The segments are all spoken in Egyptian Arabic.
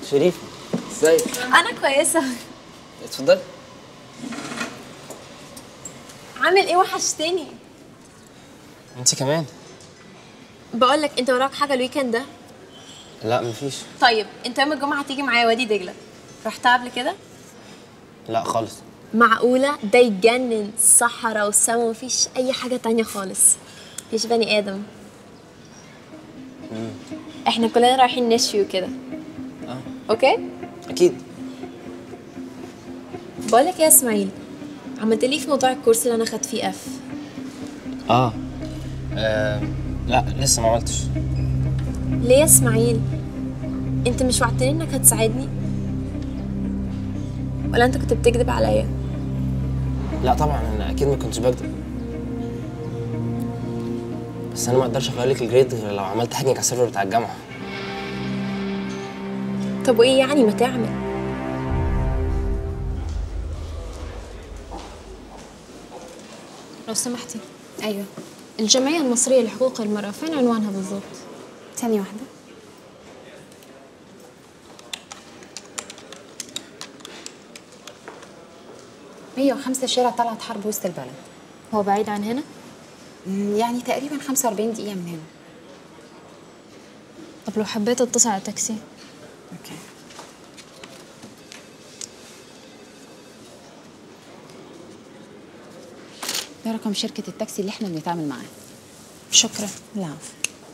شريف ازيك انا كويسه اتفضل عامل ايه وحشتني انت كمان بقول لك انت وراك حاجه الويكند ده لا مفيش طيب انت يوم الجمعه هتيجي معايا وادي دجله رحتها قبل كده لا خالص معقوله ده يجنن الصحراء والسما ومفيش اي حاجه تانية خالص مفيش بني ادم احنا كلنا رايحين نشوي وكده اه اوكي اكيد بقول لك ايه يا اسماعيل عملت لي في موضوع الكورس اللي انا خدت فيه اف اه, آه. لا لسه ما عملتش ليه يا اسماعيل انت مش وعدتني انك هتساعدني ولا انت كنت بتكذب عليا لا طبعا انا اكيد ما كنتش بكذب بس انا ما اقدرش اغير لك الجريد غير لو عملت حاجه على السيرفر بتاع الجامعه طب وايه يعني ما تعمل لو سمحتي ايوه الجمعية المصرية لحقوق المرأة فين عنوانها بالضبط؟ ثانية واحدة مية وخمسة شارع طلعت حرب وسط البلد هو بعيد عن هنا؟ مم، يعني تقريبا 45 دقيقة من هنا طب لو حبيت اتصل على تاكسي اوكي ده رقم شركة التاكسي اللي احنا بنتعامل معاه شكرا العفو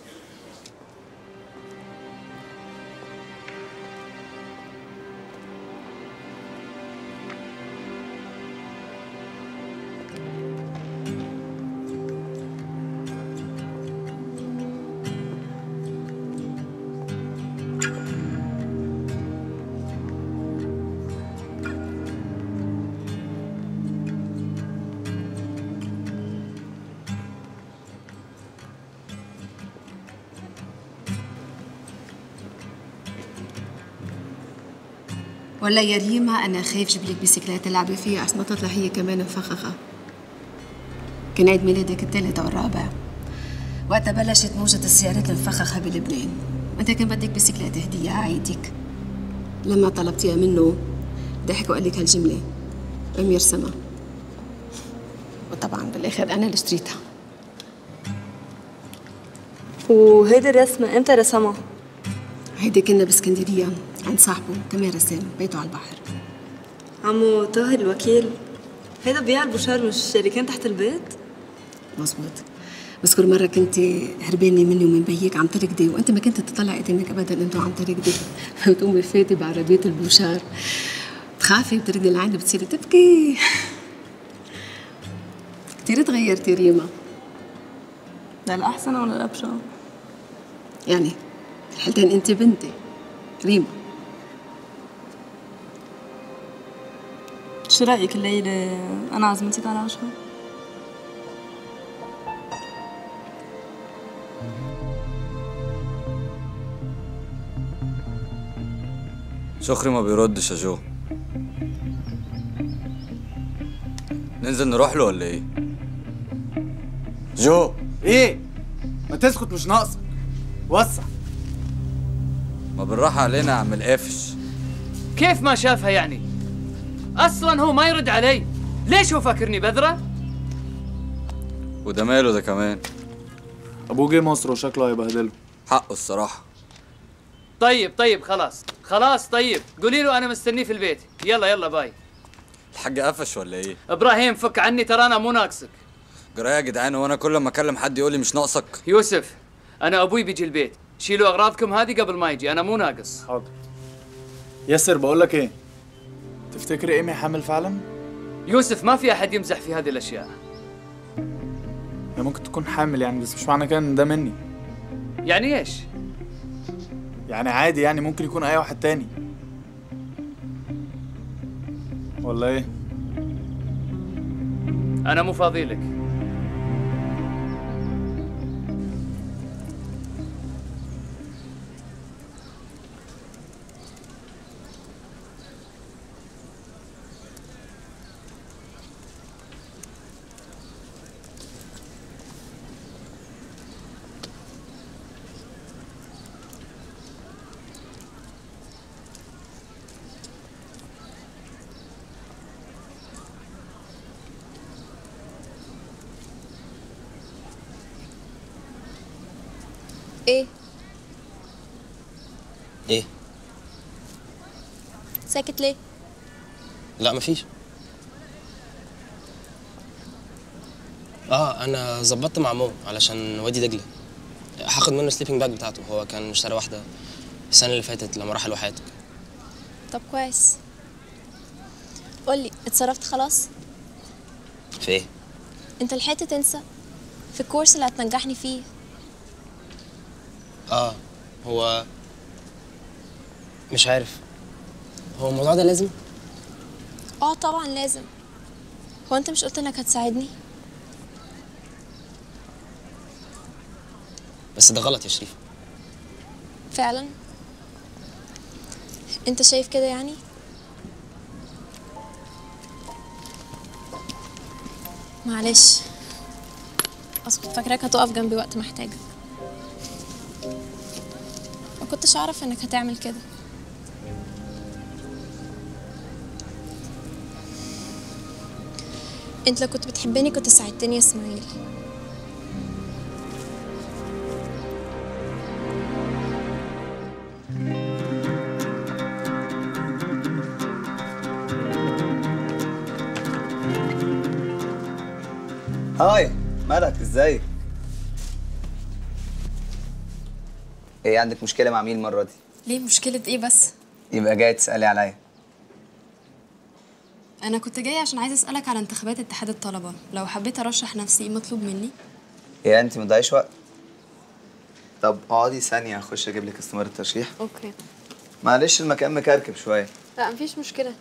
ولا يا ريما انا خايف جيب لك بيسكليت تلعبي فيها اصلا تطلع هي كمان مفخخه كان عيد ميلادك الثالث او الرابع وقتها بلشت موجة السيارات المفخخة بلبنان انت كان بدك بيسكليت هدية عيدك لما طلبتيها منه ضحك وقال لك هالجملة أمير سما وطبعا بالاخر انا اللي اشتريتها وهيدي الرسمة امتى رسمها؟ هيدي كنا باسكندرية عند صاحبه كمان رسام بيته على البحر عمو طاهر الوكيل هيدا بيع بشار مش شركان تحت البيت؟ مزبوط بذكر مرة كنت هربانة مني ومن بيك عم تركضي وانت ما كنت تطلع قدامك ابدا انتوا عم تركضي بتقومي فاتي بعربية البوشار تخافي بتركضي لعندي بتصيري تبكي كتير تغيرتي ريما للأحسن ولا الأبشع؟ يعني الحلتين انت بنتي ريما شو رأيك الليلة أنا عزمتك على العشاء؟ شكري ما بيردش يا جو ننزل نروح له ولا ايه؟ جو ايه ما تسكت مش ناقصك وسع ما بالراحة علينا يا عم القافش كيف ما شافها يعني؟ اصلا هو ما يرد علي ليش هو فاكرني بذره؟ وده ماله ده كمان ابوه جه مصر وشكله هيبهدله حقه الصراحة طيب طيب خلاص خلاص طيب قولي له انا مستنيه في البيت يلا يلا باي الحاج قفش ولا ايه؟ ابراهيم فك عني ترى انا مو ناقصك جرايه يا جدعان وانا كل ما اكلم حد يقول لي مش ناقصك يوسف انا ابوي بيجي البيت شيلوا اغراضكم هذه قبل ما يجي انا مو ناقص حاضر ياسر بقول لك ايه تفتكر ايمي حامل فعلا يوسف ما في احد يمزح في هذه الاشياء هي ممكن تكون حامل يعني بس مش معنى كده ان ده مني يعني ايش يعني عادي يعني ممكن يكون اي واحد تاني ولا ايه انا مو فاضي لك ايه ايه ساكت ليه لا مفيش اه انا ظبطت مع مو علشان وادي دجله هاخد منه السليبنج باج بتاعته هو كان مشتري واحده السنه اللي فاتت لما راح الواحات طب كويس قولي اتصرفت خلاص في ايه انت لحقت تنسى في الكورس اللي هتنجحني فيه اه هو مش عارف هو الموضوع ده لازم اه طبعا لازم هو انت مش قلت انك هتساعدني بس ده غلط يا شريف فعلا انت شايف كده يعني معلش اصل كنت فاكراك هتقف جنبي وقت ما احتاجك ما كنتش اعرف انك هتعمل كده انت لو كنت بتحبني كنت ساعدتني يا اسماعيل هاي مالك ازيك ايه عندك مشكلة مع مين المرة دي؟ ليه مشكلة ايه بس يبقى جاي تسألي عليا انا كنت جايه عشان عايزه اسالك على انتخابات اتحاد الطلبه لو حبيت ارشح نفسي ايه مطلوب مني ايه انت مضيعش وقت؟ طب اقعدي ثانية اخش اجيب لك استمارة الترشيح اوكي معلش المكان مكركب شوية لا مفيش مشكله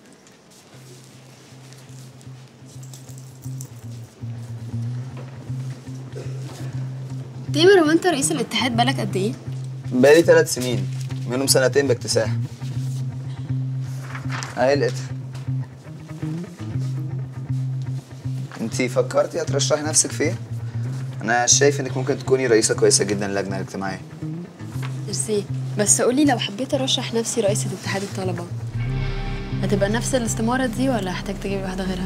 تامر هو انت رئيس الاتحاد بالك قد ايه بقالي ثلاث سنين منهم سنتين باكتساح اهي لقيتها انتي فكرتي هترشحي نفسك فين؟ انا شايف انك ممكن تكوني رئيسة كويسة جدا للجنة الاجتماعية ميرسي بس قولي لو حبيت ارشح نفسي رئيسة اتحاد الطلبه هتبقى نفس الاستماره دي ولا هحتاج تجيبي واحده غيرها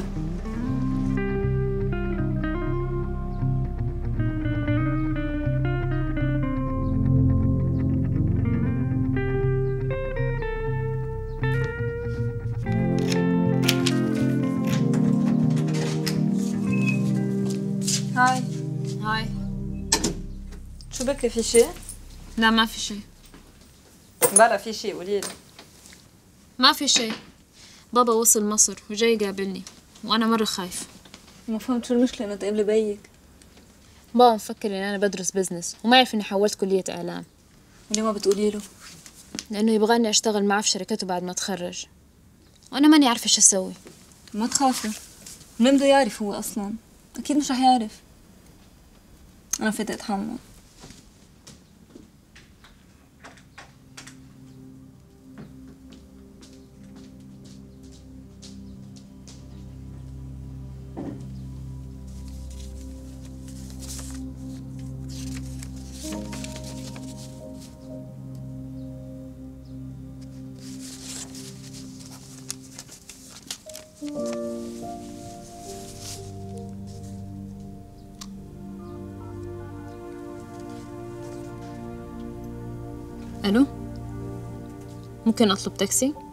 هاي هاي شو بك في شيء؟ لا ما في شيء بلا في شيء قولي لي ما في شيء بابا وصل مصر وجاي يقابلني وانا مره خايف ما فهمت شو المشكلة انه تقابلي بيك بابا مفكر ان انا بدرس بزنس وما يعرف اني حولت كليه اعلام وليه ما بتقولي له؟ لانه يبغاني اشتغل معاه في شركته بعد ما اتخرج وانا ماني عارفه ايش اسوي ما تخافي من بده يعرف هو اصلا اكيد مش رح يعرف انا فيت اتحمل الو ممكن اطلب تاكسي